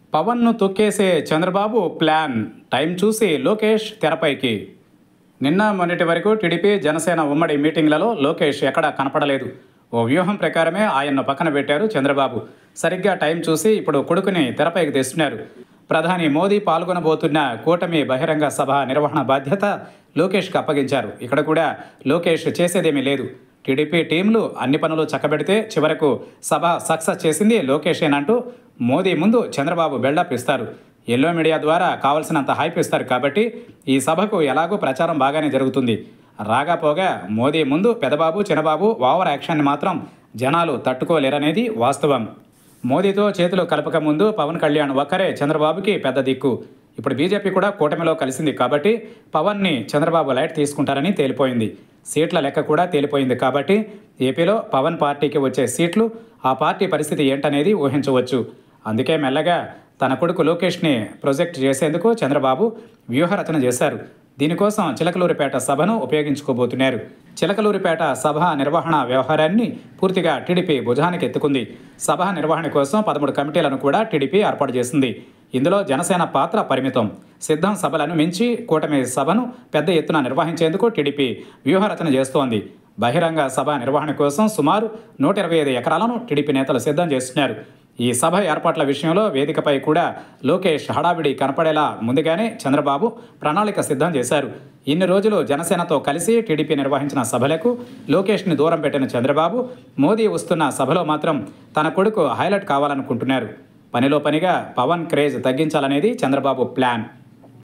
పవన్ను తొక్కేసే Chandrababu plan time చూసి లోకేష్ తెరపైకి నిన్న మొన్నటి వరకు టీడీపీ జనసేన ఉమ్మడి మీటింగ్లలో లోకేష్ ఎక్కడా కనపడలేదు ఓ వ్యూహం ప్రకారమే ఆయన్ను పక్కన పెట్టారు చంద్రబాబు సరిగ్గా టైం చూసి ఇప్పుడు కొడుకుని తెరపైకి తెస్తున్నారు ప్రధాని మోదీ పాల్గొనబోతున్న కూటమి బహిరంగ సభ నిర్వహణ బాధ్యత లోకేష్కి అప్పగించారు ఇక్కడ కూడా లోకేష్ చేసేదేమీ లేదు టీడీపీ టీంలు అన్ని పనులు చక్కబెడితే చివరకు సభ సక్సెస్ చేసింది లోకేషేనంటూ మోదీ ముందు చంద్రబాబు బిల్డప్ ఇస్తారు ఎల్లో మీడియా ద్వారా కావలసినంత హైప్ ఇస్తారు కాబట్టి ఈ సభకు ఎలాగో ప్రచారం బాగానే జరుగుతుంది రాగా పోగా మోదీ ముందు పెదబాబు చిన్నబాబు ఓవర్ యాక్షన్ని మాత్రం జనాలు తట్టుకోలేరనేది వాస్తవం మోదీతో చేతులు కలపక ముందు పవన్ కళ్యాణ్ ఒక్కరే చంద్రబాబుకి పెద్ద దిక్కు ఇప్పుడు బీజేపీ కూడా కూటమిలో కలిసింది కాబట్టి పవన్ని చంద్రబాబు లైట్ తీసుకుంటారని తేలిపోయింది సీట్ల లెక్క కూడా తేలిపోయింది కాబట్టి ఏపీలో పవన్ పార్టీకి వచ్చే సీట్లు ఆ పార్టీ పరిస్థితి ఏంటనేది ఊహించవచ్చు అందుకే మెల్లగా తన కొడుకు లోకేష్ని ప్రొజెక్ట్ చేసేందుకు చంద్రబాబు వ్యూహరచన చేశారు దీనికోసం చిలకలూరిపేట సభను ఉపయోగించుకోబోతున్నారు చిలకలూరిపేట సభ నిర్వహణ వ్యవహారాన్ని పూర్తిగా టీడీపీ భుజానికి ఎత్తుకుంది సభ నిర్వహణ కోసం పదమూడు కమిటీలను కూడా టీడీపీ ఏర్పాటు చేసింది ఇందులో జనసేన పాత్ర పరిమితం సిద్ధం సభలను మించి కూటమి సభను పెద్ద ఎత్తున నిర్వహించేందుకు టీడీపీ వ్యూహరచన చేస్తోంది బహిరంగ సభ నిర్వహణ కోసం సుమారు నూట ఇరవై ఐదు ఎకరాలను టీడీపీ నేతలు సిద్ధం చేస్తున్నారు ఈ సభ ఏర్పాట్ల విషయంలో వేదికపై కూడా లోకేష్ హడావిడి కనపడేలా ముందుగానే చంద్రబాబు ప్రణాళిక సిద్ధం చేశారు ఇన్ని రోజులు జనసేనతో కలిసి టీడీపీ నిర్వహించిన సభలకు లోకేష్ని దూరం పెట్టిన చంద్రబాబు మోదీ వస్తున్న సభలో మాత్రం తన కొడుకు హైలైట్ కావాలనుకుంటున్నారు పనిలో పనిగా పవన్ క్రేజ్ తగ్గించాలనేది చంద్రబాబు ప్లాన్